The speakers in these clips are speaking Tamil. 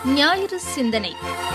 ஞாயிறு சிந்தனை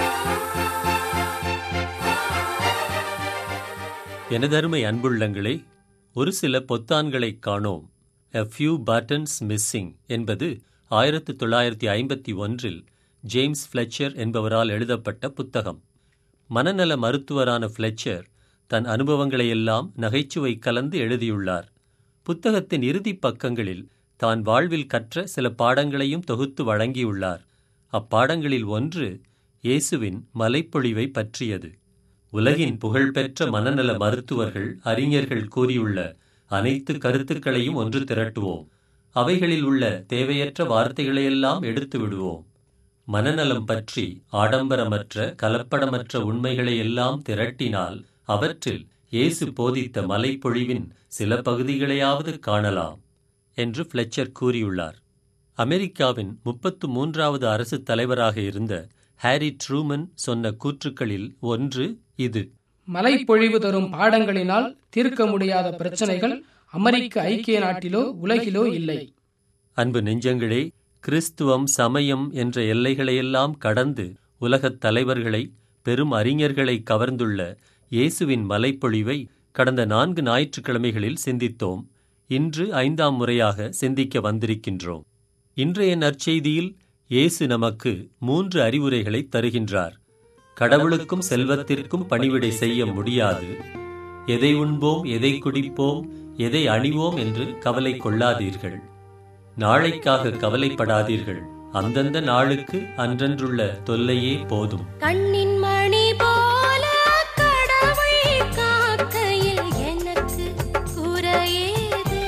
எனதருமை அன்புள்ளங்களே ஒரு சில பொத்தான்களைக் காணோம் A few buttons missing என்பது ஆயிரத்து தொள்ளாயிரத்தி ஐம்பத்தி ஒன்றில் ஜேம்ஸ் ஃப்ளெச்சர் என்பவரால் எழுதப்பட்ட புத்தகம் மனநல மருத்துவரான ஃப்ளெச்சர் தன் அனுபவங்களையெல்லாம் நகைச்சுவை கலந்து எழுதியுள்ளார் புத்தகத்தின் இறுதிப் பக்கங்களில் தான் வாழ்வில் கற்ற சில பாடங்களையும் தொகுத்து வழங்கியுள்ளார் அப்பாடங்களில் ஒன்று இயேசுவின் மலைப்பொழிவை பற்றியது உலகின் புகழ்பெற்ற மனநல மருத்துவர்கள் அறிஞர்கள் கூறியுள்ள அனைத்து கருத்துக்களையும் ஒன்று திரட்டுவோம் அவைகளில் உள்ள தேவையற்ற வார்த்தைகளையெல்லாம் எடுத்து விடுவோம் மனநலம் பற்றி ஆடம்பரமற்ற கலப்படமற்ற உண்மைகளை எல்லாம் திரட்டினால் அவற்றில் இயேசு போதித்த மலைப்பொழிவின் சில பகுதிகளையாவது காணலாம் என்று ஃப்ளெச்சர் கூறியுள்ளார் அமெரிக்காவின் முப்பத்து மூன்றாவது அரசு தலைவராக இருந்த ஹாரி ட்ரூமன் சொன்ன கூற்றுக்களில் ஒன்று இது மலைப்பொழிவு தரும் பாடங்களினால் தீர்க்க முடியாத பிரச்சனைகள் அமெரிக்க ஐக்கிய நாட்டிலோ உலகிலோ இல்லை அன்பு நெஞ்சங்களே கிறிஸ்துவம் சமயம் என்ற எல்லைகளையெல்லாம் கடந்து உலகத் தலைவர்களை பெரும் அறிஞர்களை கவர்ந்துள்ள இயேசுவின் மலைப்பொழிவை கடந்த நான்கு ஞாயிற்றுக்கிழமைகளில் சிந்தித்தோம் இன்று ஐந்தாம் முறையாக சிந்திக்க வந்திருக்கின்றோம் இன்றைய நற்செய்தியில் இயேசு நமக்கு மூன்று அறிவுரைகளை தருகின்றார் கடவுளுக்கும் செல்வத்திற்கும் பணிவிடை செய்ய முடியாது எதை உண்போம் எதை குடிப்போம் எதை அணிவோம் என்று கவலை கொள்ளாதீர்கள் நாளைக்காக கவலைப்படாதீர்கள் அந்தந்த நாளுக்கு அன்றன்றுள்ள தொல்லையே போதும் கண்ணின் மணி போல கடவுள் காக்கையில் எனக்கு குறையேது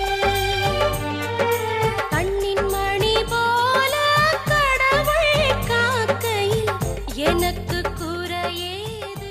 கண்ணின் மணி போல கடவுள் காக்கையில் எனக்கு குறையேது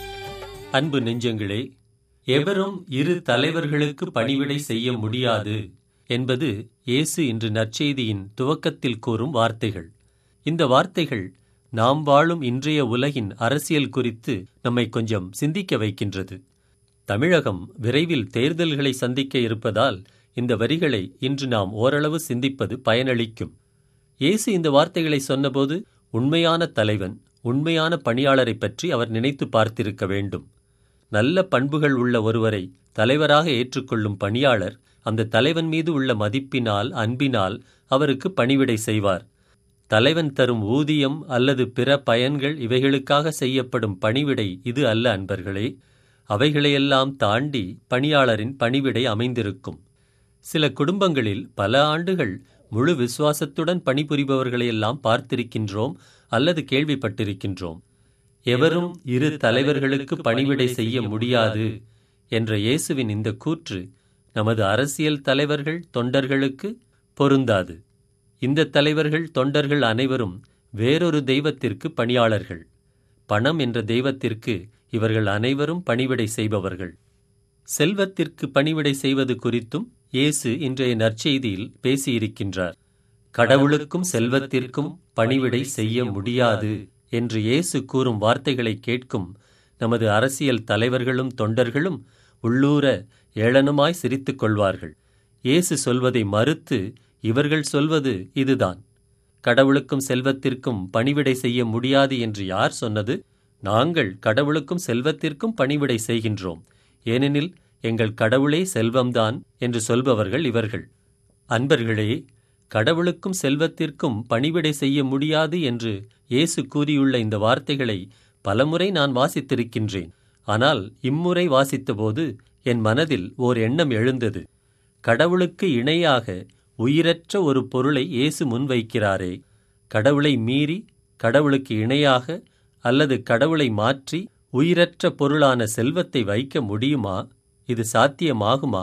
அன்பு நெஞ்சங்களே எவரும் இரு தலைவர்களுக்கு பணிவிடை செய்ய முடியாது என்பது இயேசு இன்று நற்செய்தியின் துவக்கத்தில் கூறும் வார்த்தைகள் இந்த வார்த்தைகள் நாம் வாழும் இன்றைய உலகின் அரசியல் குறித்து நம்மை கொஞ்சம் சிந்திக்க வைக்கின்றது தமிழகம் விரைவில் தேர்தல்களை சந்திக்க இருப்பதால் இந்த வரிகளை இன்று நாம் ஓரளவு சிந்திப்பது பயனளிக்கும் இயேசு இந்த வார்த்தைகளை சொன்னபோது உண்மையான தலைவன் உண்மையான பணியாளரைப் பற்றி அவர் நினைத்து பார்த்திருக்க வேண்டும் நல்ல பண்புகள் உள்ள ஒருவரை தலைவராக ஏற்றுக்கொள்ளும் பணியாளர் அந்த தலைவன் மீது உள்ள மதிப்பினால் அன்பினால் அவருக்கு பணிவிடை செய்வார் தலைவன் தரும் ஊதியம் அல்லது பிற பயன்கள் இவைகளுக்காக செய்யப்படும் பணிவிடை இது அல்ல அன்பர்களே அவைகளையெல்லாம் தாண்டி பணியாளரின் பணிவிடை அமைந்திருக்கும் சில குடும்பங்களில் பல ஆண்டுகள் முழு விசுவாசத்துடன் பணிபுரிபவர்களையெல்லாம் பார்த்திருக்கின்றோம் அல்லது கேள்விப்பட்டிருக்கின்றோம் எவரும் இரு தலைவர்களுக்கு பணிவிடை செய்ய முடியாது என்ற இயேசுவின் இந்த கூற்று நமது அரசியல் தலைவர்கள் தொண்டர்களுக்கு பொருந்தாது இந்த தலைவர்கள் தொண்டர்கள் அனைவரும் வேறொரு தெய்வத்திற்கு பணியாளர்கள் பணம் என்ற தெய்வத்திற்கு இவர்கள் அனைவரும் பணிவிடை செய்பவர்கள் செல்வத்திற்கு பணிவிடை செய்வது குறித்தும் இயேசு இன்றைய நற்செய்தியில் பேசியிருக்கின்றார் கடவுளுக்கும் செல்வத்திற்கும் பணிவிடை செய்ய முடியாது என்று இயேசு கூறும் வார்த்தைகளை கேட்கும் நமது அரசியல் தலைவர்களும் தொண்டர்களும் உள்ளூர ஏளனமாய் சிரித்துக் கொள்வார்கள் இயேசு சொல்வதை மறுத்து இவர்கள் சொல்வது இதுதான் கடவுளுக்கும் செல்வத்திற்கும் பணிவிடை செய்ய முடியாது என்று யார் சொன்னது நாங்கள் கடவுளுக்கும் செல்வத்திற்கும் பணிவிடை செய்கின்றோம் ஏனெனில் எங்கள் கடவுளே செல்வம்தான் என்று சொல்பவர்கள் இவர்கள் அன்பர்களே கடவுளுக்கும் செல்வத்திற்கும் பணிவிடை செய்ய முடியாது என்று இயேசு கூறியுள்ள இந்த வார்த்தைகளை பலமுறை நான் வாசித்திருக்கின்றேன் ஆனால் இம்முறை வாசித்தபோது என் மனதில் ஓர் எண்ணம் எழுந்தது கடவுளுக்கு இணையாக உயிரற்ற ஒரு பொருளை இயேசு முன்வைக்கிறாரே கடவுளை மீறி கடவுளுக்கு இணையாக அல்லது கடவுளை மாற்றி உயிரற்ற பொருளான செல்வத்தை வைக்க முடியுமா இது சாத்தியமாகுமா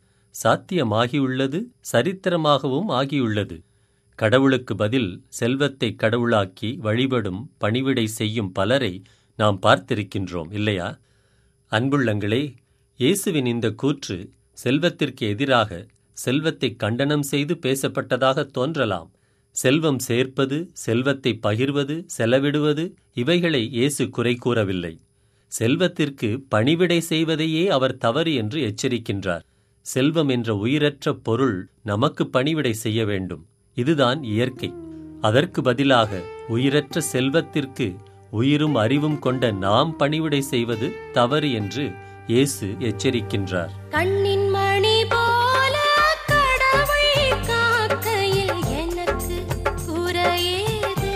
சாத்தியமாகியுள்ளது சரித்திரமாகவும் ஆகியுள்ளது கடவுளுக்கு பதில் செல்வத்தை கடவுளாக்கி வழிபடும் பணிவிடை செய்யும் பலரை நாம் பார்த்திருக்கின்றோம் இல்லையா அன்புள்ளங்களே இயேசுவின் இந்த கூற்று செல்வத்திற்கு எதிராக செல்வத்தை கண்டனம் செய்து பேசப்பட்டதாக தோன்றலாம் செல்வம் சேர்ப்பது செல்வத்தை பகிர்வது செலவிடுவது இவைகளை இயேசு குறை கூறவில்லை செல்வத்திற்கு பணிவிடை செய்வதையே அவர் தவறு என்று எச்சரிக்கின்றார் செல்வம் என்ற உயிரற்ற பொருள் நமக்கு பணிவிடை செய்ய வேண்டும் இதுதான் இயற்கை அதற்கு பதிலாக உயிரற்ற செல்வத்திற்கு உயிரும் அறிவும் கொண்ட நாம் பணிவிடை செய்வது தவறு என்று இயேசு எச்சரிக்கின்றார் கண்ணின் மணி போல கடவுள் காக்கையில் எனக்கு குறையேது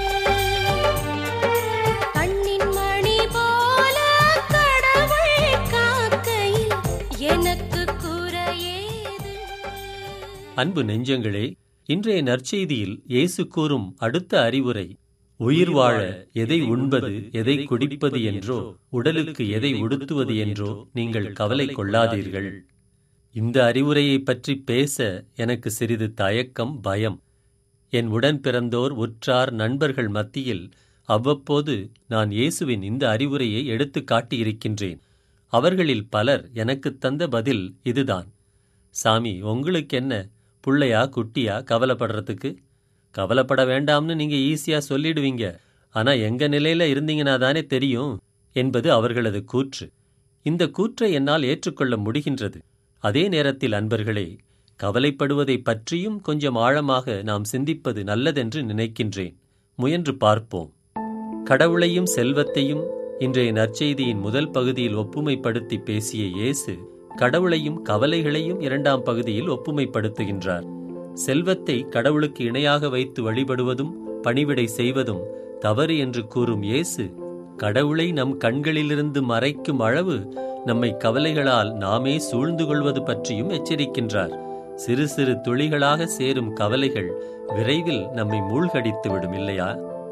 கண்ணின் மணி போல கடவுள் காக்கையில் எனக்கு குறையேது அன்பு நெஞ்சங்களே இன்றைய நற்செய்தியில் இயேசு கூறும் அடுத்த அறிவுரை உயிர் வாழ எதை உண்பது எதை குடிப்பது என்றோ உடலுக்கு எதை உடுத்துவது என்றோ நீங்கள் கவலை கொள்ளாதீர்கள் இந்த அறிவுரையை பற்றி பேச எனக்கு சிறிது தயக்கம் பயம் என் உடன் பிறந்தோர் உற்றார் நண்பர்கள் மத்தியில் அவ்வப்போது நான் இயேசுவின் இந்த அறிவுரையை எடுத்துக் காட்டியிருக்கின்றேன் அவர்களில் பலர் எனக்குத் தந்த பதில் இதுதான் சாமி உங்களுக்கு என்ன புள்ளையா குட்டியா கவலைப்படுறதுக்கு கவலைப்பட வேண்டாம்னு நீங்க ஈஸியா சொல்லிடுவீங்க ஆனா எங்க நிலையில இருந்தீங்கன்னா தானே தெரியும் என்பது அவர்களது கூற்று இந்த கூற்றை என்னால் ஏற்றுக்கொள்ள முடிகின்றது அதே நேரத்தில் அன்பர்களே கவலைப்படுவதை பற்றியும் கொஞ்சம் ஆழமாக நாம் சிந்திப்பது நல்லதென்று நினைக்கின்றேன் முயன்று பார்ப்போம் கடவுளையும் செல்வத்தையும் இன்றைய நற்செய்தியின் முதல் பகுதியில் ஒப்புமைப்படுத்தி பேசிய இயேசு கடவுளையும் கவலைகளையும் இரண்டாம் பகுதியில் ஒப்புமைப்படுத்துகின்றார் செல்வத்தை கடவுளுக்கு இணையாக வைத்து வழிபடுவதும் பணிவிடை செய்வதும் தவறு என்று கூறும் இயேசு கடவுளை நம் கண்களிலிருந்து மறைக்கும் அளவு நம்மை கவலைகளால் நாமே சூழ்ந்து கொள்வது பற்றியும் எச்சரிக்கின்றார் சிறு சிறு துளிகளாக சேரும் கவலைகள் விரைவில் நம்மை மூழ்கடித்துவிடும் இல்லையா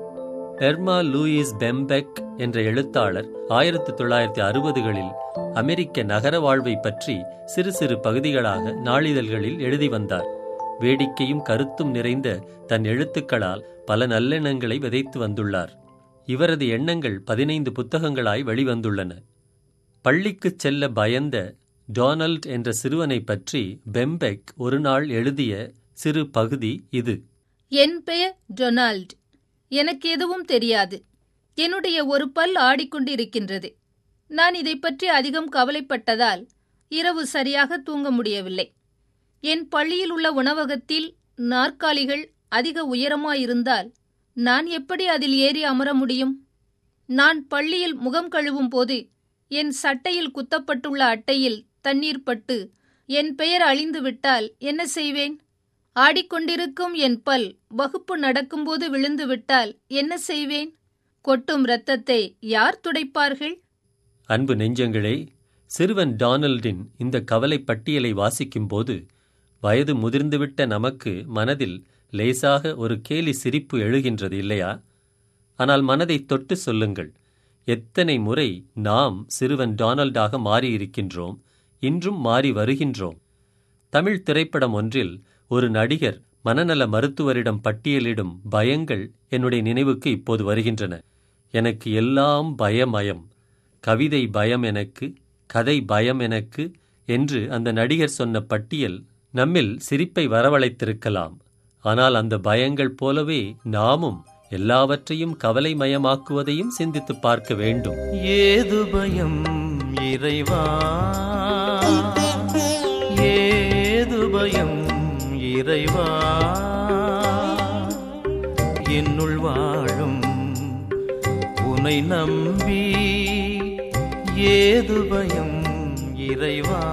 எர்மா லூயிஸ் பெம்பெக் என்ற எழுத்தாளர் ஆயிரத்தி தொள்ளாயிரத்தி அறுபதுகளில் அமெரிக்க நகர வாழ்வை பற்றி சிறு சிறு பகுதிகளாக நாளிதழ்களில் எழுதி வந்தார் வேடிக்கையும் கருத்தும் நிறைந்த தன் எழுத்துக்களால் பல நல்லெண்ணங்களை விதைத்து வந்துள்ளார் இவரது எண்ணங்கள் பதினைந்து புத்தகங்களாய் வெளிவந்துள்ளன பள்ளிக்குச் செல்ல பயந்த டொனால்ட் என்ற சிறுவனை பற்றி பெம்பெக் ஒரு நாள் எழுதிய சிறு பகுதி இது என் பெயர் டொனால்ட் எனக்கு எதுவும் தெரியாது என்னுடைய ஒரு பல் ஆடிக்கொண்டிருக்கின்றது நான் இதை பற்றி அதிகம் கவலைப்பட்டதால் இரவு சரியாக தூங்க முடியவில்லை என் பள்ளியில் உள்ள உணவகத்தில் நாற்காலிகள் அதிக உயரமாயிருந்தால் நான் எப்படி அதில் ஏறி அமர முடியும் நான் பள்ளியில் முகம் கழுவும் போது என் சட்டையில் குத்தப்பட்டுள்ள அட்டையில் தண்ணீர் பட்டு என் பெயர் அழிந்து விட்டால் என்ன செய்வேன் ஆடிக்கொண்டிருக்கும் என் பல் வகுப்பு நடக்கும்போது விழுந்து விட்டால் என்ன செய்வேன் கொட்டும் இரத்தத்தை யார் துடைப்பார்கள் அன்பு நெஞ்சங்களே சிறுவன் டானல்டின் இந்த கவலை பட்டியலை வாசிக்கும்போது வயது முதிர்ந்துவிட்ட நமக்கு மனதில் லேசாக ஒரு கேலி சிரிப்பு எழுகின்றது இல்லையா ஆனால் மனதை தொட்டு சொல்லுங்கள் எத்தனை முறை நாம் சிறுவன் டானல்டாக மாறியிருக்கின்றோம் இன்றும் மாறி வருகின்றோம் தமிழ் திரைப்படம் ஒன்றில் ஒரு நடிகர் மனநல மருத்துவரிடம் பட்டியலிடும் பயங்கள் என்னுடைய நினைவுக்கு இப்போது வருகின்றன எனக்கு எல்லாம் பயமயம் கவிதை பயம் எனக்கு கதை பயம் எனக்கு என்று அந்த நடிகர் சொன்ன பட்டியல் நம்மில் சிரிப்பை வரவழைத்திருக்கலாம் ஆனால் அந்த பயங்கள் போலவே நாமும் எல்லாவற்றையும் கவலைமயமாக்குவதையும் சிந்தித்துப் பார்க்க வேண்டும் ஏது பயம் இறைவா ஏது பயம் இறைவா என்னுள் வாழும் உனை நம்பி ஏது பயம் இறைவா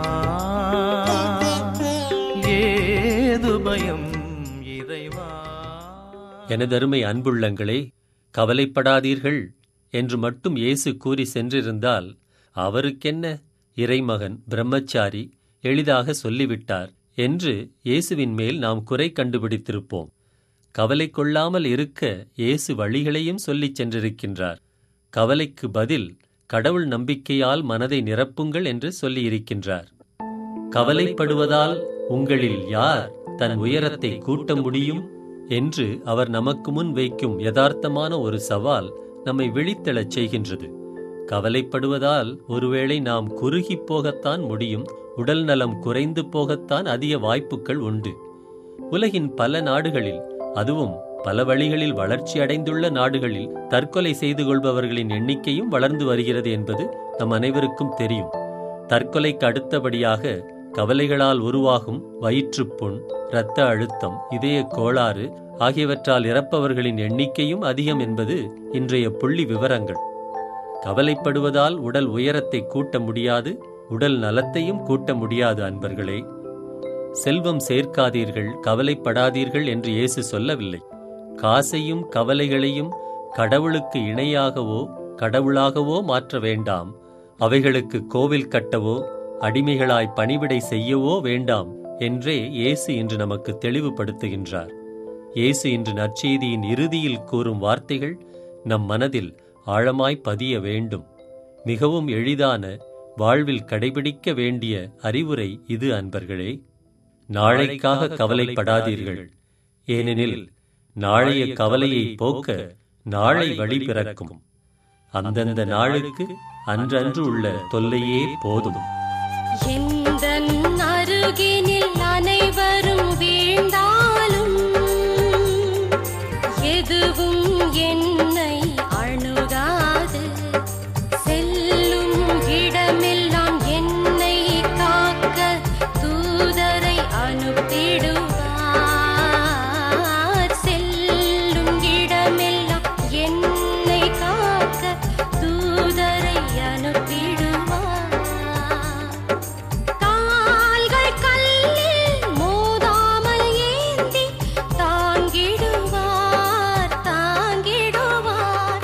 ஏது பயம் இறைவா எனதருமை அன்புள்ளங்களே கவலைப்படாதீர்கள் என்று மட்டும் இயேசு கூறி சென்றிருந்தால் அவருக்கென்ன இறைமகன் பிரம்மச்சாரி எளிதாக சொல்லிவிட்டார் என்று இயேசுவின் மேல் நாம் குறை கண்டுபிடித்திருப்போம் கவலை கொள்ளாமல் இருக்க இயேசு வழிகளையும் சொல்லிச் சென்றிருக்கின்றார் கவலைக்கு பதில் கடவுள் நம்பிக்கையால் மனதை நிரப்புங்கள் என்று சொல்லியிருக்கின்றார் கவலைப்படுவதால் உங்களில் யார் தன் உயரத்தை கூட்ட முடியும் என்று அவர் நமக்கு முன் வைக்கும் யதார்த்தமான ஒரு சவால் நம்மை விழித்தெழச் செய்கின்றது கவலைப்படுவதால் ஒருவேளை நாம் குறுகிப் போகத்தான் முடியும் உடல் நலம் குறைந்து போகத்தான் அதிக வாய்ப்புகள் உண்டு உலகின் பல நாடுகளில் அதுவும் பல வழிகளில் வளர்ச்சி அடைந்துள்ள நாடுகளில் தற்கொலை செய்து கொள்பவர்களின் எண்ணிக்கையும் வளர்ந்து வருகிறது என்பது நம் அனைவருக்கும் தெரியும் தற்கொலைக்கு அடுத்தபடியாக கவலைகளால் உருவாகும் வயிற்றுப்புண் இரத்த அழுத்தம் இதய கோளாறு ஆகியவற்றால் இறப்பவர்களின் எண்ணிக்கையும் அதிகம் என்பது இன்றைய புள்ளி விவரங்கள் கவலைப்படுவதால் உடல் உயரத்தை கூட்ட முடியாது உடல் நலத்தையும் கூட்ட முடியாது அன்பர்களே செல்வம் சேர்க்காதீர்கள் கவலைப்படாதீர்கள் என்று இயேசு சொல்லவில்லை காசையும் கவலைகளையும் கடவுளுக்கு இணையாகவோ கடவுளாகவோ மாற்ற வேண்டாம் அவைகளுக்கு கோவில் கட்டவோ அடிமைகளாய் பணிவிடை செய்யவோ வேண்டாம் என்றே இயேசு இன்று நமக்கு தெளிவுபடுத்துகின்றார் இயேசு இன்று நற்செய்தியின் இறுதியில் கூறும் வார்த்தைகள் நம் மனதில் ஆழமாய் பதிய வேண்டும் மிகவும் எளிதான வாழ்வில் கடைபிடிக்க வேண்டிய அறிவுரை இது அன்பர்களே நாளைக்காக கவலைப்படாதீர்கள் ஏனெனில் நாளைய கவலையை போக்க நாளை வழி பிறக்கும் அந்தந்த நாளுக்கு அன்றன்று உள்ள தொல்லையே போதும் எந்தன் அருகினில் அனைவரும் வீழ்ந்தாலும் எதுவும் என்னை அணுகாது செல்லும் இடமெல்லாம் என்னை காக்க தூதரை அனுப்பிடுவார் செல்லும் இடமெல்லாம் என்னை காக்க தூதரை அனுப்பிடுவார் கால்கள் கல்லில் மோதாமல் ஏந்தி தாங்கிடுவார் தாங்கிடுவார்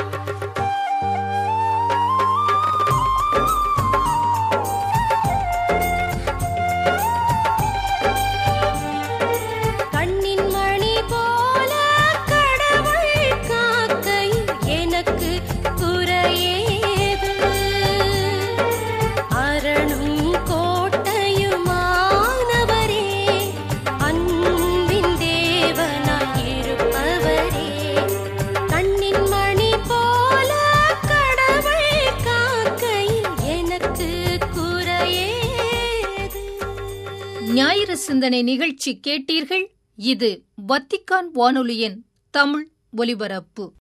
கண்ணின் மணி போல கடவுள் காக்கையில் எனக்கு குறையேது அரணும் கோட்டையுமானவரே அன்பின் தேவனாய் இருப்பவரே கண்ணின் மணி போல கடவுள் காக்கையில் எனக்கு குறையேது ஞாயிறு சிந்தனை நிகழ்ச்சி கேட்டீர்கள் இது வத்திக்கான் வானொலியின் தமிழ் ஒலிபரப்பு